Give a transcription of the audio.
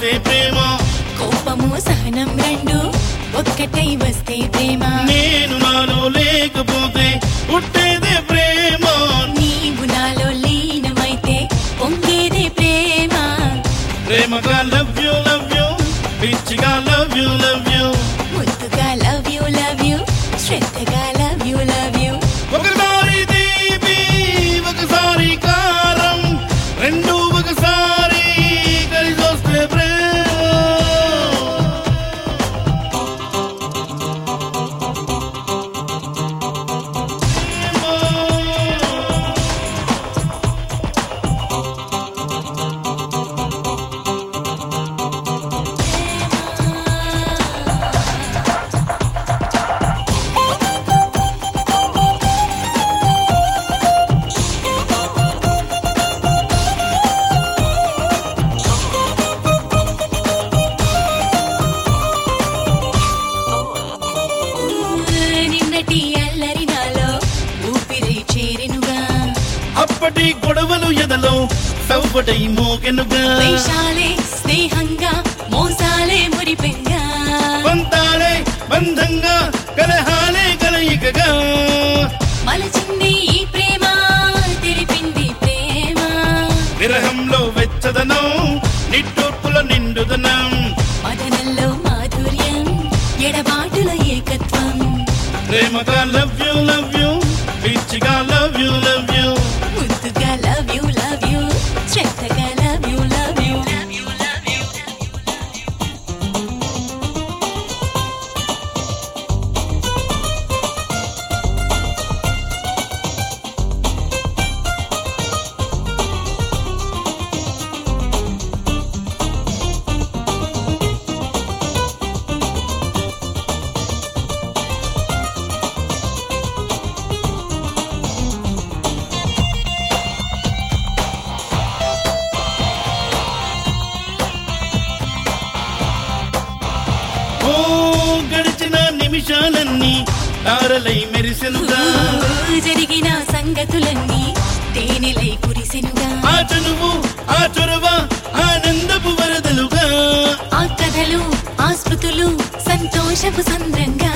వస్తే ప్రేమ కోపము సహనం రెండు ఒక్కటై వస్తే ప్రేమ నేను నాలో లేకపోతే పుట్టేదే ప్రేమ నీవు నాలో లీనమైతే పొంగేదే ప్రేమ ప్రేమగా లవ్ యూ లవ్ యూ పిచ్చిగా లవ్ యూ లవ్ యూ ముద్దుగా లవ్ యూ లవ్ యూ శ్రద్ధగా లవ్ యూ లవ్ యూ ఒకసారి తీపి ఒకసారి కారం రెండు ఒకసారి కలిసి వస్తే ప్రేమ నిన్నటి అల్లరి నాలో ఊపిరి చేరెనుగా అప్పటి గొడవలు ఎదలో సవ్వటై మోకెనుగా వేషాలే స్నేహంగా మోసాలే మురిపెంగా పంతాలే బంధంగా కలహాలే కలయికగా మలచింది ఈ ప్రేమ తెలిపింది ప్రేమ విరహంలో వెచ్చదనం నిట్టూర్పుల నిండుదనం మదనంలో మాధుర్యం ఎడబాటులో ఏకత్వం ప్రేమగా లవ్ యూ లవ్ యూ పిచ్చిగా లవ్ యూ లవ్ యూ ముద్దుగా లవ్ యూ లవ్ యూ శ్రద్ధగా లవ్ యూ లవ్ యూ ఓ గడిచిన నిమిషాలన్నీ తారలై మెరిసెనుగా జరిగిన సంగతులన్నీ తేనెలై కురిసెనుగా ఆ చనువు ఆ చొరవ ఆనందపు వరదలుగా ఆ కథలు ఆ స్మృతులు సంతోషపు సంద్రంగా